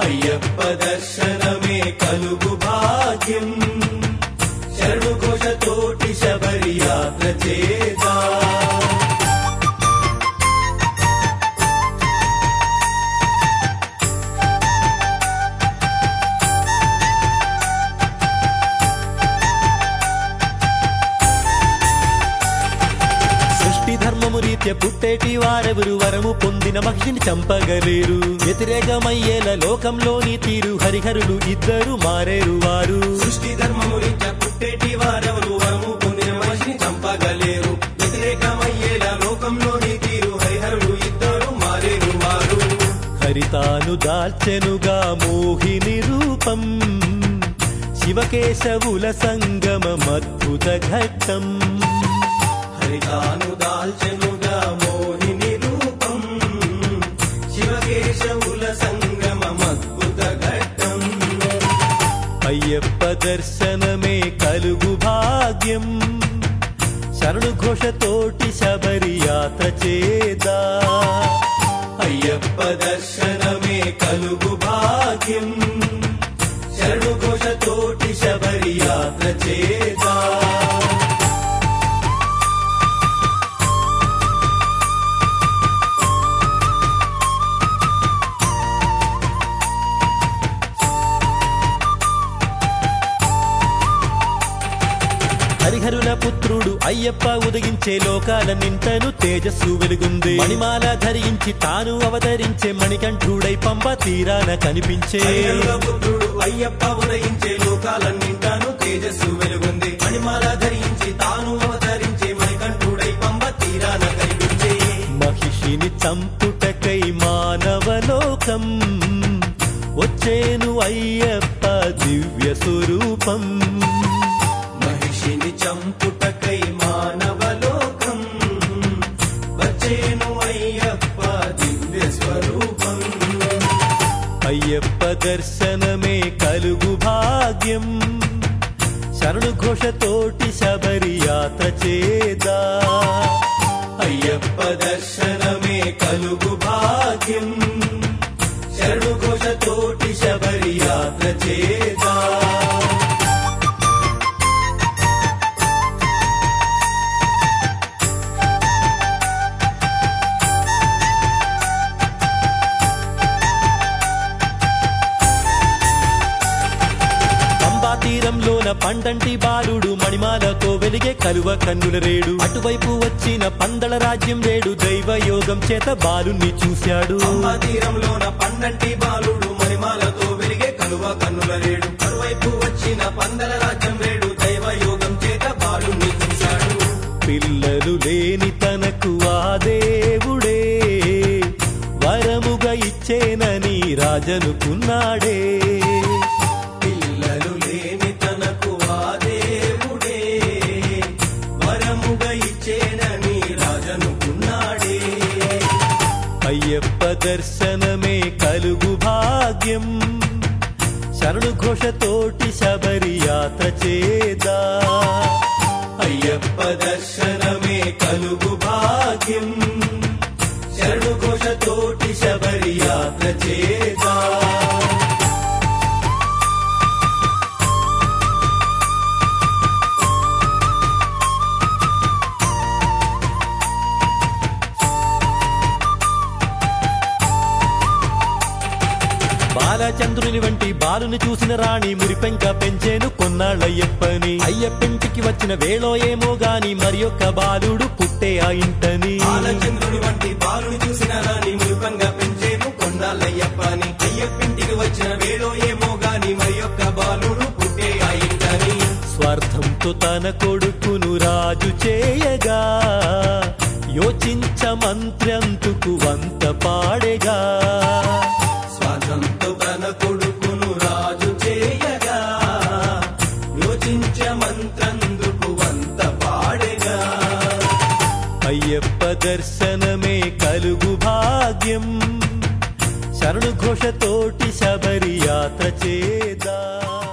అయ్యప్ప దర్శనమే కలుగు భాగ్యం శరణు ఘోషతోటి శబరి యాత్ర చేదా సృష్టి ధర్మము రీత్య పుట్టేటి వారెవరు వరము పొందిన మహిషిని చంపగలేరు వ్యతిరేకమయ్యేల లోకంలోని తీరు హరిహరులు ఇద్దరు మారేరు వారు సృష్టి ధర్మము రీత్యా పుట్టేటి వారెవరు వరము పొందిన మనిషిని చంపగలేరు వ్యతిరేకమయ్యేలా లోకంలోని తీరు హరిహరులు ఇద్దరు మారేరు వారు హరితాను దాల్చెనుగా మోహిని రూపం శివకేశవుల సంగమమద్భుత ఘట్టం హరితాను దాల్చెనుగా మోహిని రూపం శివకేశవుల సంగమమద్భుత ఘట్టం అయ్యప్ప దర్శనమే కలుగు భాగ్యం శరణు ఘోషతోటి శబరి యాత్ర చేదా అయ్యప్ప దర్శనమే కలుగు భాగ్యం శరణు ఘోషతోటి శబరి యాత్ర చేదా హరిహరుల పుత్రుడు అయ్యప్ప ఉదగించే లోకాల నింటను తేజస్సు వెలుగుంది మణిమాల ధరించి తాను అవతరించే మణికంఠుడై పంప తీరాన కనిపించే హరిహరుల పుత్రుడు అయ్యప్ప ఉదయించే లోకాలన్నింటాను తేజస్సు వెలుగుంది మణిమాల ధరించి తాను అవతరించే మణికంఠుడై పంబ తీరాన కనిపించే మహిషిని చంపుటకై మానవలోకం వచ్చేను అయ్యప్ప దివ్య స్వరూపం మహిషిని చంపుటకై మానవలోకం వచ్చేను అయ్యప్ప దివ్య స్వరూపం అయ్యప్ప దర్శనమే కలుగు భాగ్యం శరణు ఘోషతోటి శబరి యాత్ర చేదా అయ్యప్ప దర్శనమే కలుగు భాగ్యం శరణు ఘోషతోటి శబరి యాత్ర చేదా పంబా తీరంలోన పండంటి బాలుడు మణిమాలతో వెలిగే కలువ కన్నుల రేడు అటువైపు వచ్చిన పందల రాజ్యం రేడు దైవ యోగం చేత బాలుని చూశాడు అమ్మ తీరంలోన పన్నంటి బాలుడు మణిమాలతో వెలిగే కలువ కన్నుల రేడు కరువైపు వచ్చిన పందల రాజ్యం రేడు దైవ యోగం చేత బాలుని చూశాడు పిల్లలు లేని తనకు ఆ దేవుడే వరముగా ఇచ్చేనని రాజనుకున్నాడే పిల్లలు లేని తనకు ఆ దేవుడే వరముగా ఇచ్చేనని రాజనుకున్నాడే అయ్యప్ప దర్శనమే కలుగు భాగ్యం శరణు ఘోషతోటి శబరి యాత్ర చేదా అయ్యప్ప దర్శనమే కలుగు భాగ్యం శరణు ఘోషతోటి శబరి యాత్ర చేదా బాలచంద్రుని వంటి బాలుని చూసిన రాణి మురిపెంక పెంచేను కొన్నాళ్ళయ్యప్పని అయ్యప్పింటికి వచ్చిన వేళో ఏమో గాని మరి యొక్క బాలుడు పుట్టే ఆ ఇంటని బాలచంద్రుడి వంటి బాలుని చూసిన రాని మురిపంగా పెంచేను కొండాలయ్యప్పని అయ్యప్పింటికి వచ్చిన వేళో ఏమో గాని మరి యొక్క బాలుడు పుట్టే అయింటని స్వార్థంతో తన కొడుకును రాజు చేయగా యోచించ మంత్రంతుకు వంత పాడేగా స్వాతంతో తన కొడుకును రాజు చేయగా యోచించ మంత్రందుకు వంత పాడెగా అయ్యప్ప దర్శనమే కలుగు భాగ్యం శరణు ఘోషతోటి శబరి యాత్ర చేదా